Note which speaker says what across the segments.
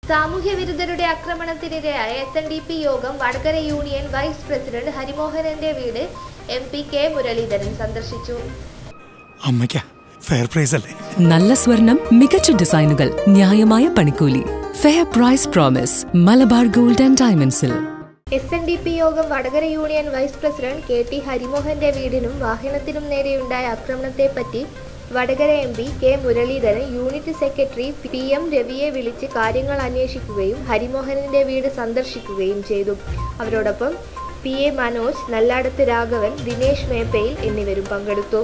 Speaker 1: സാമൂഹ്യ വിരുദ്ധരുടെ ആക്രമണത്തിനിരയായ S N D P Yogam Vadakara union vice president ഹരിമോഹനന്റെ വീട് എം പി കെ മുരളീധരൻ സന്ദർശിച്ചു
Speaker 2: അമ്മയ്ക്ക ഫെയർ പ്രൈസ് അല്ലേ
Speaker 3: നല്ല സ്വർണം മികച്ച ഡിസൈനുകൾ ന്യായമായ പണിക്കൂലി fair price promise Malabar gold and ഡയമണ്ട്സിൽ
Speaker 1: S N D P Yogam Vadakara union vice president K T ഹരിമോഹന്റെ വീടിനും വാഹനത്തിനും നേരെയുണ്ടായ ആക്രമണത്തെപ്പറ്റി Vadakara M P K Muraleedharan unit secretary P M രവിയെ വിളിച്ച് കാര്യങ്ങൾ അന്വേഷിക്കുകയും ഹരിമോഹനന്റെ വീട് സന്ദർശിക്കുകയും ചെയ്തു അവരോടൊപ്പം പി എ മനോജ് നല്ലാടത്ത് രാഘവൻ ദിനേശ് മേപ്പയിൽ എന്നിവരും പങ്കെടുത്തു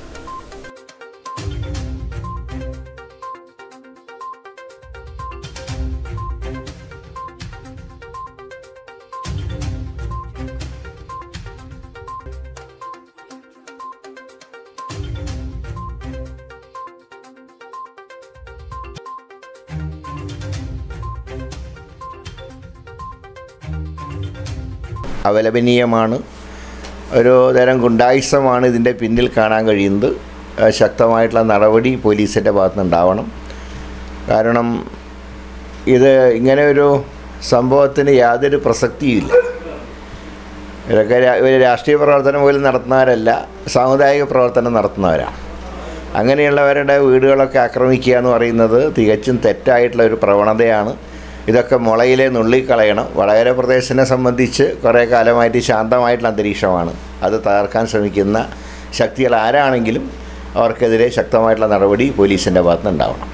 Speaker 4: അപലപനീയമാണ് ഒരു തരം ഗുണ്ടായുസമാണ് ഇതിൻ്റെ പിന്നിൽ കാണാൻ കഴിയുന്നത് ഏഹ് ശക്തമായിട്ടുള്ള നടപടി പോലീസിൻ്റെ ഭാഗത്തുനിന്നുണ്ടാവണം കാരണം ഇത് ഇങ്ങനെ ഒരു സംഭവത്തിന് യാതൊരു പ്രസക്തിയുമില്ല ഇവരൊക്കെ രാ- ഇവർ രാഷ്ട്രീയ പ്രവർത്തനം പോലും നടത്തുന്നവരല്ല സാമുദായിക പ്രവർത്തനം നടത്തുന്നവരാണ് അങ്ങനെയുള്ളവരുടെ വീടുകളൊക്കെ ആക്രമിക്കുക എന്ന് പറയുന്നത് തികച്ചും തെറ്റായിട്ടുള്ള ഒരു പ്രവണതയാണ് ഇതൊക്കെ മുളയിലെ നുള്ളിക്കളയണം വടകര പ്രദേശത്തിനെ സംബന്ധിച്ച് കുറേ കാലമായിട്ട് ശാന്തമായിട്ടുള്ള അന്തരീക്ഷമാണ് അത് തകർക്കാൻ ശ്രമിക്കുന്ന ശക്തികൾ ആരാണെങ്കിലും അവർക്കെതിരെ ശക്തമായിട്ടുള്ള നടപടി പോലീസിൻ്റെ ഭാഗത്തുനിന്ന് ഉണ്ടാവണം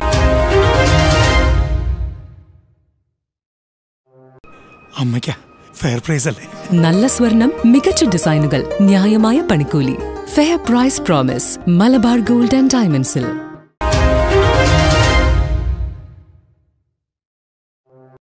Speaker 2: അമ്മയ്ക്ക ഫെയർ പ്രൈസ് അല്ലേ
Speaker 3: നല്ല സ്വർണം മികച്ച ഡിസൈനുകൾ ന്യായമായ പണിക്കൂലി fair price promise Malabar gold and ഡയമണ്ട്സിൽ